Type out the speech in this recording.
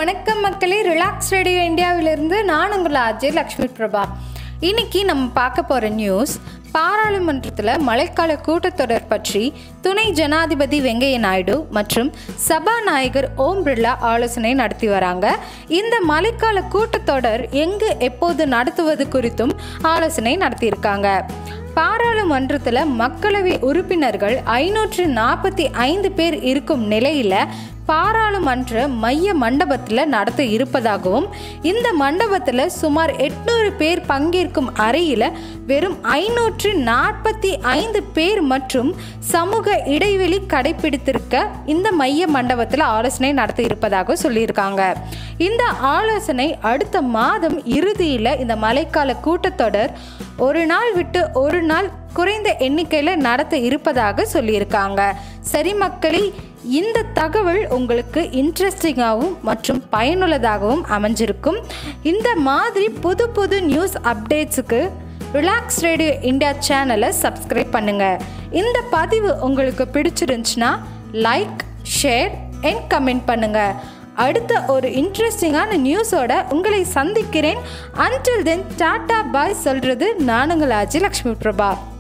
வணக்கம் மக்களே relax radio இந்தியாவிலிருந்து நான் உங்கள் அஜய் லக்ஷ்மி பிரபா இன்னைக்கு நம்ம பார்க்க போகிற நியூஸ் பாராளுமன்றத்தில் மழைக்கால கூட்டத்தொடர் பற்றி துணை ஜனாதிபதி வெங்கைய நாயுடு மற்றும் சபாநாயகர் ஓம் பிர்லா ஆலோசனை நடத்தி வராங்க இந்த மழைக்கால கூட்டத்தொடர் எங்கு எப்போது நடத்துவது குறித்தும் ஆலோசனை நடத்தியிருக்காங்க பாராளுமன்றத்தில் மக்களவை உறுப்பினர்கள் ஐநூற்று நாற்பத்தி ஐந்து பேர் இருக்கும் நிலையில் பாராளுமன்ற மைய மண்டபத்தில் நடத்த இருப்பதாகவும் இந்த மண்டபத்தில் சுமார் எட்நூறு பேர் பங்கேற்கும் அறையில் வெறும் ஐநூற்று நாற்பத்தி ஐந்து பேர் மற்றும் சமூக இடைவெளி கடைபிடித்திருக்க இந்த மைய மண்டபத்தில் ஆலோசனை நடத்த இருப்பதாக சொல்லியிருக்காங்க இந்த ஆலோசனை அடுத்த மாதம் இறுதியில் இந்த மழைக்கால கூட்டத்தொடர் ஒரு நாள் விட்டு ஒரு நாள் குறைந்த எண்ணிக்கையில் நடத்த இருப்பதாக சொல்லியிருக்காங்க சரி மக்களே இந்த தகவல் உங்களுக்கு இன்ட்ரெஸ்டிங்காகவும் மற்றும் பயனுள்ளதாகவும் அமைஞ்சிருக்கும் இந்த மாதிரி புது புது நியூஸ் அப்டேட்ஸுக்கு ரிலாக்ஸ் ரேடியோ இந்தியா சேனலை சப்ஸ்கிரைப் பண்ணுங்கள் இந்த பதிவு உங்களுக்கு பிடிச்சிருந்துச்சுன்னா லைக் ஷேர் அண்ட் கமெண்ட் பண்ணுங்கள் அடுத்த ஒரு இன்ட்ரெஸ்டிங்கான நியூஸோட உங்களை சந்திக்கிறேன் அன்டில் தென் டாட்டா பாய் சொல்கிறது நானுங்கள் அஜய் லக்ஷ்மி பிரபா